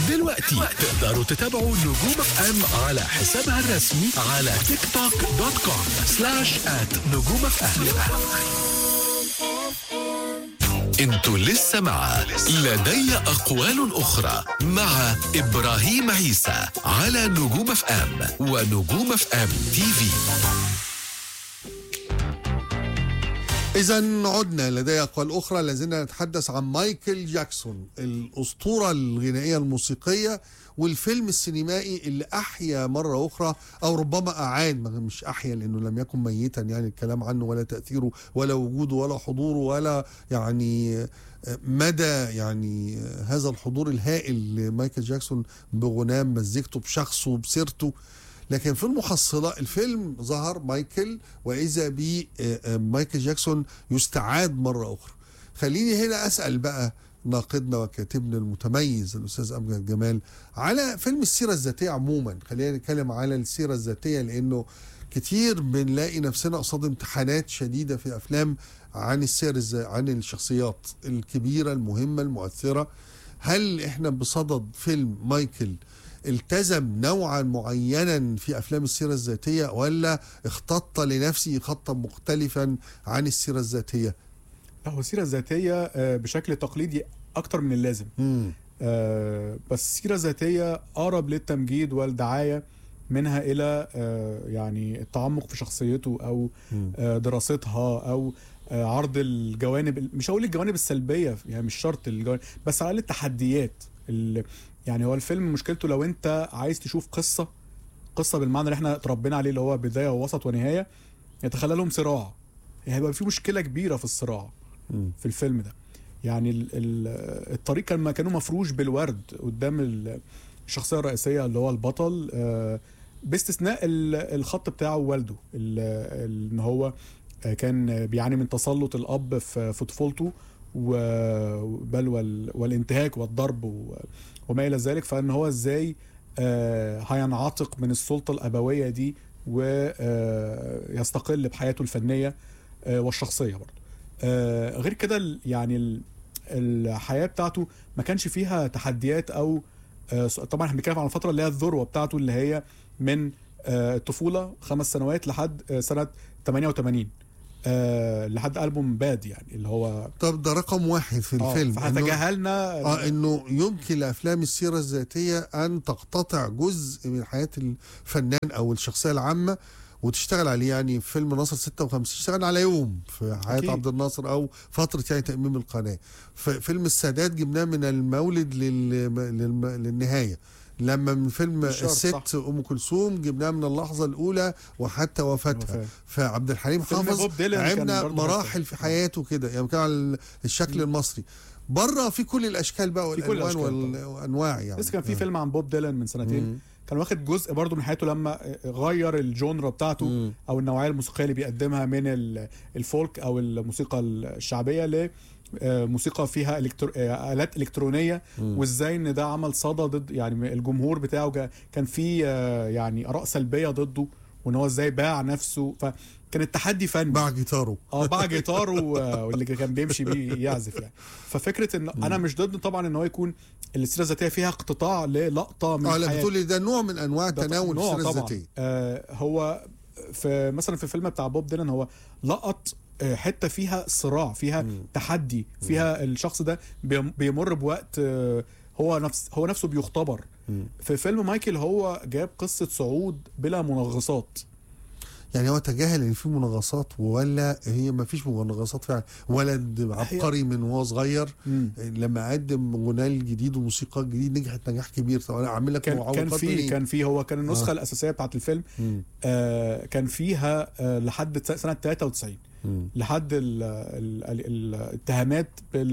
دلوقتي تقدروا تتابعوا نجوم اف ام على حسابها الرسمي على تيك توك دوت كوم سلاش ات نجوم اف ام انتوا لسه مع لدي اقوال اخرى مع ابراهيم عيسى على نجوم اف ام ونجوم اف ام تي في إذا عدنا لدي أقوال أخرى لازلنا نتحدث عن مايكل جاكسون الأسطورة الغنائية الموسيقية والفيلم السينمائي اللي أحيا مرة أخرى أو ربما أعاد ما- مش أحيا لأنه لم يكن ميتا يعني الكلام عنه ولا تأثيره ولا وجوده ولا حضوره ولا يعني مدى يعني هذا الحضور الهائل لمايكل جاكسون بغناه مزيكته بشخصه بسيرته لكن في المحصلة الفيلم ظهر مايكل وإذا بي آه، آه، مايكل جاكسون يستعاد مرة أخرى خليني هنا أسأل بقى ناقدنا وكاتبنا المتميز الأستاذ أمجد جمال على فيلم السيرة الذاتية عموما خلينا نتكلم على السيرة الذاتية لأنه كتير بنلاقي نفسنا قصاد امتحانات شديدة في أفلام عن السير الز- عن الشخصيات الكبيرة المهمة المؤثرة هل احنا بصدد فيلم مايكل التزم نوعا معينا في افلام السيره الذاتيه ولا اختط لنفسه خطا مختلفا عن السيره الذاتيه؟ لا هو السيره الذاتيه آه، بشكل تقليدي اكتر من اللازم امم آه، بس السيره الذاتيه اقرب للتمجيد والدعايه منها الى آه، يعني التعمق في شخصيته او آه، دراستها او آه، عرض الجوانب مش هقول الجوانب السلبيه يعني مش شرط الجوانب بس على الاقل التحديات ال- يعني هو الفيلم مشكلته لو انت عايز تشوف قصه قصه بالمعنى اللي احنا اتربينا عليه اللي هو بدايه ووسط ونهايه يتخلى لهم صراع يعني هيبقى في مشكله كبيره في الصراع مم. في الفيلم ده يعني ال ال الطريق كان ما كانوا مفروش بالورد قدام ال- الشخصيه الرئيسيه اللي هو البطل آه، باستثناء ال- الخط بتاعه والده ال- ال- ان هو آه، كان بيعاني من تسلط الاب في في طفولته و- بل وال- والانتهاك والضرب و- وما الى ذلك فان هو ازاي آه، هينعتق من السلطه الابويه دي ويستقل بحياته الفنيه آه، والشخصيه برضه آه، غير كده ال- يعني ال- الحياه بتاعته ما كانش فيها تحديات او آه، طبعا احنا بنتكلم عن الفتره اللي هي الذروه بتاعته اللي هي من آه، الطفوله خمس سنوات لحد آه، سنه 88 آه، لحد البوم باد يعني اللي هو طب ده رقم واحد في آه، الفيلم إنه- فهتجاهلنا اه انه يمكن لافلام السيره الذاتيه ان تقتطع جزء من حياه الفنان او الشخصيه العامه وتشتغل عليه يعني في فيلم ناصر 56 اشتغل على يوم في حياه أكيد. عبد الناصر او فتره يعني تاميم القناه في فيلم السادات جبناه من المولد لل... للم... للنهايه لما من فيلم الشهر، الست صح. ام كلثوم جبناه من اللحظه الاولى وحتى وفاتها وفاة. فعبد الحليم فيلم حافظ بوب ديلان كان عملنا برضه مراحل هكذا. في حياته كده يعني كان على الشكل المصري بره في كل الاشكال بقى في كل والالوان الأشكال وال- والانواع يعني لسه كان في آه. فيلم عن بوب ديلان من سنتين مم. كان واخد جزء برضه من حياته لما غير الجونرا بتاعته مم. او النوعيه الموسيقيه اللي بيقدمها من ال- الفولك او الموسيقى الشعبيه ل آه، موسيقى فيها إلكترو... آه، آلات إلكترونية مم. وإزاي إن ده عمل صدى ضد يعني الجمهور بتاعه جا- كان فيه آه، يعني آراء سلبية ضده وإن هو إزاي باع نفسه فكان التحدي فني باع جيتاره اه باع جيتار و- واللي كان بيمشي بيه يعزف يعني ففكره ان انا مش ضد طبعا ان هو يكون السيره الذاتيه فيها اقتطاع للقطه من اه لا حياته. بتقولي ده نوع من انواع ده تناول نوع السيره طبعاً. الذاتيه آه هو في مثلا في الفيلم بتاع بوب ديلان هو لقط آه، حته فيها صراع فيها مم. تحدي فيها الشخص ده بيم- بيمر بوقت آه، هو نفس هو نفسه بيختبر مم. في فيلم مايكل هو جاب قصه صعود بلا منغصات يعني هو تجاهل ان في منغصات ولا هي ما فيش منغصات فعلا ولد عبقري من وهو صغير مم. لما قدم غناء جديد وموسيقى جديد نجحت نجاح كبير طب انا اعمل لك كان كان معوقات في منين؟ كان في هو كان النسخه آه. الاساسيه بتاعت الفيلم مم. آه، كان فيها آه، لحد ت- سنه 93 مم. لحد ال- ال- ال- الاتهامات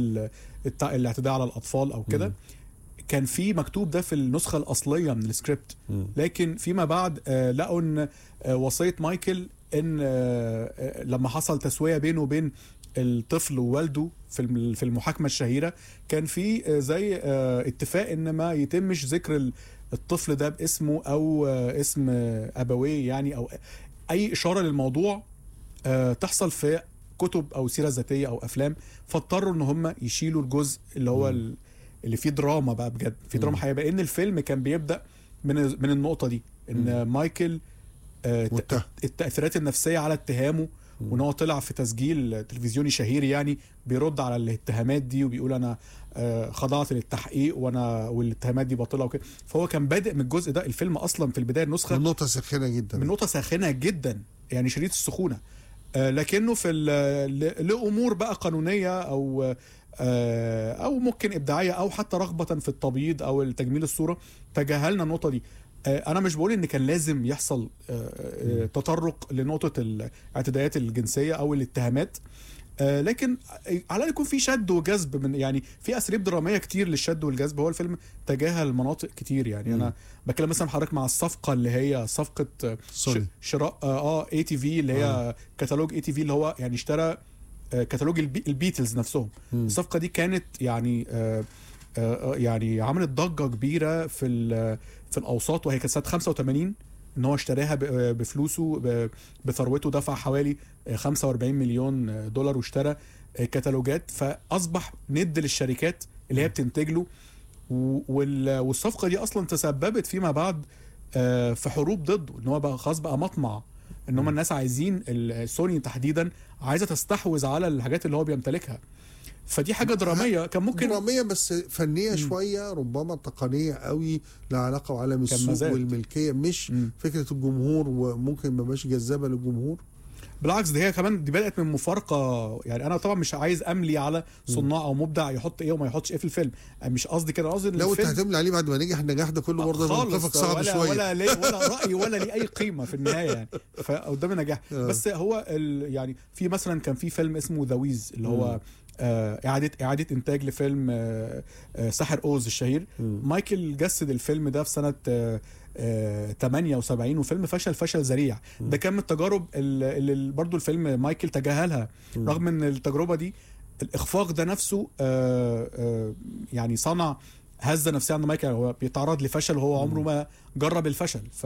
بالاعتداء على الاطفال او كده مم. كان في مكتوب ده في النسخه الاصليه من السكريبت مم. لكن فيما بعد آه، لقوا ان آه، وصيه مايكل ان آه، آه، لما حصل تسويه بينه وبين الطفل ووالده في الم- في المحاكمه الشهيره كان في آه، زي آه، اتفاق ان ما يتمش ذكر ال- الطفل ده باسمه او آه، اسم آه، ابويه يعني او اي اشاره للموضوع آه، تحصل في كتب او سيره ذاتيه او افلام فاضطروا ان هم يشيلوا الجزء اللي هو ال- اللي فيه دراما بقى بجد في دراما حقيقيه لان الفيلم كان بيبدا من من النقطه دي ان مايكل آه، ت- متهم. التاثيرات النفسيه على اتهامه وان هو طلع في تسجيل تلفزيوني شهير يعني بيرد على الاتهامات دي وبيقول انا آه، خضعت للتحقيق وانا والاتهامات دي باطله وكده فهو كان بادئ من الجزء ده الفيلم اصلا في البدايه النسخه النقطه ساخنه جدا من نقطه ساخنه جدا يعني شديد السخونه آه، لكنه في ال- ل- لامور بقى قانونيه او آه، او ممكن ابداعيه او حتى رغبه في التبييض او تجميل الصوره تجاهلنا النقطه دي آه، انا مش بقول ان كان لازم يحصل آه، آه، تطرق لنقطه الاعتداءات الجنسيه او الاتهامات آه، لكن على الاقل يكون في شد وجذب من يعني في اساليب دراميه كتير للشد والجذب هو الفيلم تجاهل مناطق كتير يعني انا بتكلم مثلا حضرتك مع الصفقه اللي هي صفقه آه، سوري. ش- شراء اه اي تي في اللي هي آه. كتالوج اي تي في اللي هو يعني اشترى آه، كتالوج البي البيتلز نفسهم مم. الصفقه دي كانت يعني آه، آه، يعني عملت ضجه كبيره في ال- في الاوساط وهي كانت سنه 85 ان هو اشتراها ب- آه، بفلوسه ب- بثروته دفع حوالي آه، 45 مليون آه، دولار واشترى آه، كتالوجات فاصبح ند للشركات اللي هي بتنتج له و- وال- والصفقه دي اصلا تسببت فيما بعد آه، في حروب ضده ان هو بقى خلاص بقى مطمع ان هم الناس عايزين ال- سوني تحديدا عايزه تستحوذ على الحاجات اللي هو بيمتلكها فدي حاجه دراميه كان ممكن دراميه بس فنيه شويه ربما تقنيه قوي لها علاقه بعالم كان السوق مزاج. والملكيه مش مم. فكره الجمهور وممكن ما بقاش جذابه للجمهور بالعكس دي هي كمان دي بدات من مفارقه يعني انا طبعا مش عايز املي على صناع او مبدع يحط ايه وما يحطش ايه في الفيلم مش قصدي كده قصدي إن لو انت الفيلم هتملي عليه بعد ما نجح النجاح ده كله برضه خالص موقفك صعب ولا شويه ولا ليه ولا راي ولا ليه اي قيمه في النهايه يعني فقدام نجاح آه. بس هو ال يعني في مثلا كان في فيلم اسمه ذا ويز اللي هو آه اعاده اعاده انتاج لفيلم آه آه ساحر اوز الشهير مم. مايكل جسد الفيلم ده في سنه آه آه 78 وفيلم فشل فشل ذريع ده كان من التجارب اللي اللي برضو الفيلم مايكل تجاهلها رغم ان التجربه دي الاخفاق ده نفسه آه آه يعني صنع هزه نفسيه عند مايكل هو بيتعرض لفشل وهو عمره ما جرب الفشل ف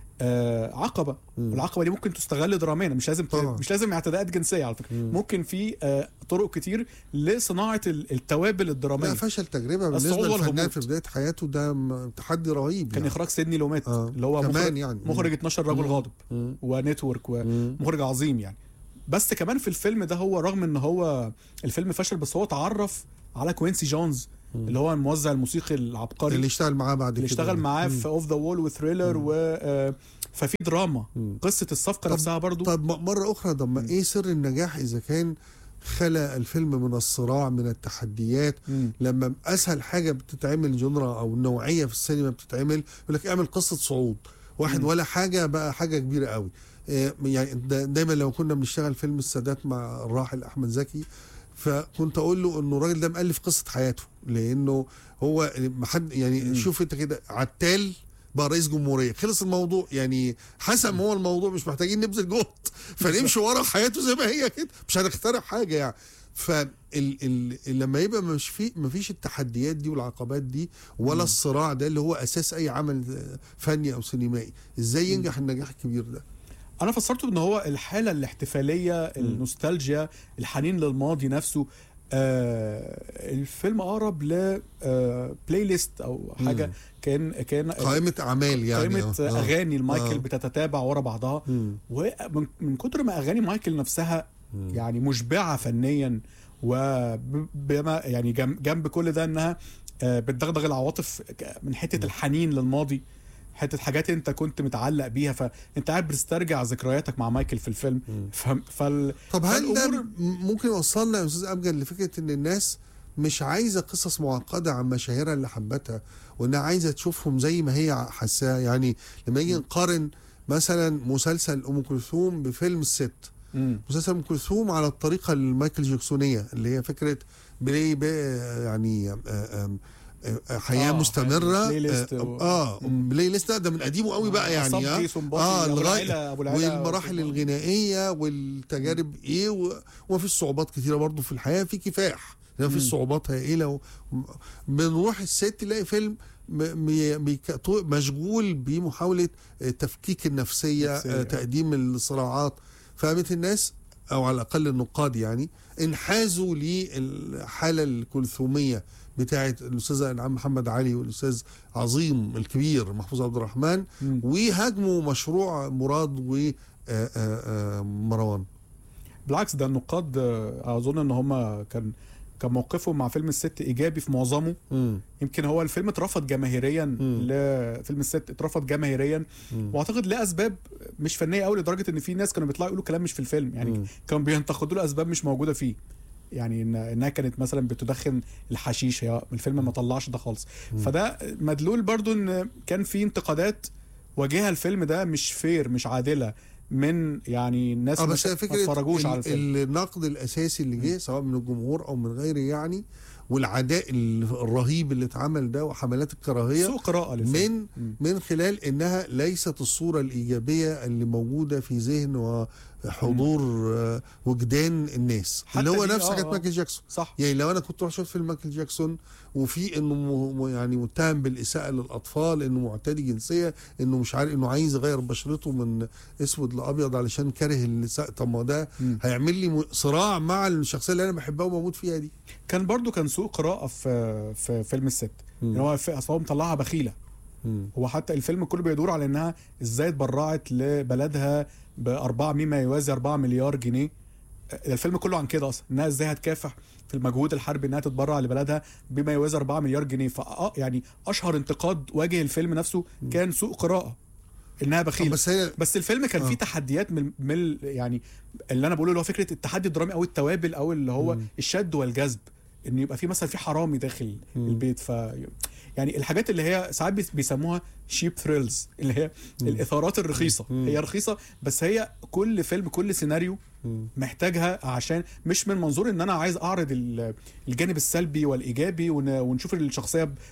آه عقبه والعقبه دي ممكن تستغل دراميا مش لازم ت... طبعا. مش لازم اعتداءات جنسيه على فكره ممكن في آه طرق كتير لصناعه ال- التوابل الدراميه لا فشل تجربه بالنسبه الصعود للفنان والهبوط. في بدايه حياته ده م- تحدي رهيب كان يعني. اخراج سيدني لومات آه. اللي هو كمان مخرج يعني. مخرج 12 رجل غاضب مم. ونتورك مم. ومخرج عظيم يعني بس كمان في الفيلم ده هو رغم ان هو الفيلم فشل بس هو اتعرف على كوينسي جونز اللي هو الموزع الموسيقي العبقري اللي اشتغل معاه بعد اللي كده اشتغل معاه في اوف ذا وول وثريلر و آه، ففي دراما مم. قصه الصفقه طب- نفسها برضو طب م- مرة أخرى طب ما إيه سر النجاح إذا كان خلق الفيلم من الصراع من التحديات مم. لما اسهل حاجه بتتعمل جنرا او نوعيه في السينما بتتعمل يقول لك اعمل قصه صعود واحد مم. ولا حاجه بقى حاجه كبيره قوي إيه، يعني دا- دايما لو كنا بنشتغل فيلم السادات مع الراحل احمد زكي فكنت اقول له انه الراجل ده مؤلف قصه حياته لانه هو محد يعني مم. شوف انت كده عتال بقى رئيس جمهوريه خلص الموضوع يعني حسم هو الموضوع مش محتاجين نبذل جهد فنمشي ورا حياته زي ما هي كده مش هنخترع حاجه يعني ف ال ال لما يبقى مش في ما فيش التحديات دي والعقبات دي ولا الصراع ده اللي هو اساس اي عمل فني او سينمائي ازاي ينجح النجاح الكبير ده انا فسرته ان هو الحاله الاحتفاليه النوستالجيا الحنين للماضي نفسه آه الفيلم اقرب ل آه بلاي ليست او حاجه مم. كان كان قائمه اعمال يعني قائمه آه. اغاني المايكل آه. بتتتابع ورا بعضها مم. ومن من كتر ما اغاني مايكل نفسها يعني مشبعه فنيا وبما يعني جنب, جنب كل ده انها آه، بتدغدغ العواطف ك- من حته الحنين للماضي حته حاجات انت كنت متعلق بيها فانت قاعد بتسترجع ذكرياتك مع مايكل في الفيلم فهم- فال طب هل ده فالأمور- م- ممكن يوصلنا يا استاذ امجد لفكره ان الناس مش عايزه قصص معقده عن مشاهيرها اللي حبتها وانها عايزه تشوفهم زي ما هي حاساها يعني لما يجي نقارن مثلا مسلسل ام كلثوم بفيلم الست مم. مسلسل ام كلثوم على الطريقه المايكل جاكسونيه اللي هي فكره بلاي بي يعني آه، آه، آه، حياه آه، مستمره بلاي ليست و- اه مم. بلاي ليست ده من قديمه قوي بقى يعني صبحي، آه. سنباطي، اه أبو لغايه العلا- أبو العلا والمراحل وسنباطي. الغنائيه والتجارب ايه و... وفي صعوبات كتيره برضو في الحياه في كفاح لما في مم. صعوبات هائله و... بنروح الست تلاقي فيلم م... مي- ميك- طو- مشغول بمحاوله آه، تفكيك النفسيه نفسية. آه، تقديم الصراعات فقامت الناس او على الاقل النقاد يعني انحازوا للحاله الكلثوميه بتاعه الاستاذه انعام محمد علي والاستاذ عظيم الكبير محفوظ عبد الرحمن مم. وهاجموا مشروع مراد ومروان بالعكس ده النقاد آه، اظن ان هم كان كان موقفهم مع فيلم الست ايجابي في معظمه يمكن هو الفيلم اترفض جماهيريا لفيلم الست اترفض جماهيريا واعتقد لاسباب مش فنيه قوي لدرجه ان في ناس كانوا بيطلعوا يقولوا كلام مش في الفيلم يعني مم. كانوا بينتقدوا له اسباب مش موجوده فيه يعني إن انها كانت مثلا بتدخن الحشيش هي الفيلم ما طلعش ده خالص فده مدلول برضو ان كان في انتقادات واجهها الفيلم ده مش فير مش عادله من يعني الناس اه اللي بس هي ما فكره اتفرجوش على ال- الفيلم النقد الاساسي اللي جه سواء من الجمهور او من غيره يعني والعداء الرهيب اللي اتعمل ده وحملات الكراهيه سوء قراءه للفيلم من مم. من خلال انها ليست الصوره الايجابيه اللي موجوده في ذهن وحضور آه، وجدان الناس حتى اللي هو دي- نفس آه، حاجات آه. مايكل جاكسون صح يعني لو انا كنت رحت شفت فيلم مايكل جاكسون وفي انه م- م- يعني متهم بالاساءه للاطفال انه معتدي جنسيه انه مش عارف انه عايز يغير بشرته من اسود لابيض علشان كاره النساء طب ما ده مم. هيعمل لي م- صراع مع الشخصيه اللي انا بحبها وبموت فيها دي كان برضو كان سوء قراءه في في فيلم الست مم. ان هو في- اصل هو مطلعها بخيله هو حتى الفيلم كله بيدور على انها ازاي اتبرعت لبلدها ب 4 مما يوازي 4 مليار جنيه الفيلم كله عن كده اصلا انها ازاي هتكافح في المجهود الحربي انها تتبرع لبلدها بما يوازي 4 مليار جنيه فا يعني اشهر انتقاد واجه الفيلم نفسه كان سوء قراءه انها طب بخيله بس هي بس الفيلم كان فيه آه. تحديات من من ال- يعني اللي انا بقوله اللي هو فكره التحدي الدرامي او التوابل او اللي هو مم. الشد والجذب ان يبقى في مثلا في حرامي داخل مم. البيت ف يعني الحاجات اللي هي ساعات بيس- بيسموها شيب ثريلز اللي هي الاثارات الرخيصه مم. هي رخيصه بس هي كل فيلم كل سيناريو مم. محتاجها عشان مش من منظور ان انا عايز اعرض ال- الجانب السلبي والايجابي ون- ونشوف الشخصيه ب-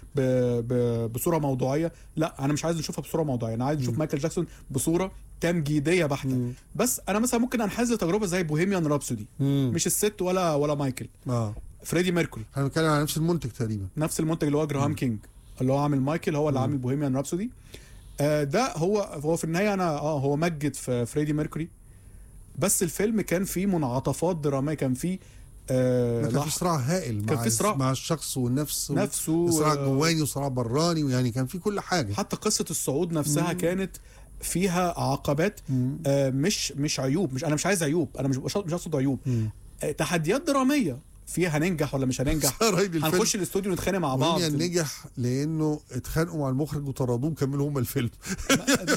ب- بصوره موضوعيه لا انا مش عايز نشوفها بصوره موضوعيه انا عايز نشوف مايكل جاكسون بصوره تمجيديه بحته مم. بس انا مثلا ممكن انحاز لتجربه زي بوهيميان رابسودي مم. مش الست ولا ولا مايكل اه فريدي ميركوري احنا بنتكلم على نفس المنتج تقريبا نفس المنتج اللي هو جراهام كينج اللي هو عامل مايكل هو اللي عامل بوهيميان رابسودي آه ده هو هو في النهايه انا اه هو مجد في فريدي ميركوري بس الفيلم كان فيه منعطفات دراميه كان فيه آه كان في لح- صراع هائل كان مع في صراع. مع الشخص والنفس نفسه صراع آه، جواني وصراع براني ويعني كان في كل حاجه حتى قصه الصعود نفسها كانت فيها عقبات مم. آه مش مش عيوب مش انا مش عايز عيوب انا مش مش اقصد عيوب مم. آه تحديات دراميه فيها هننجح ولا مش هننجح رهيب الفيلم. هنخش الاستوديو نتخانق مع بعض بوهيميان نجح لانه اتخانقوا مع المخرج وطردوه كملوا هم الفيلم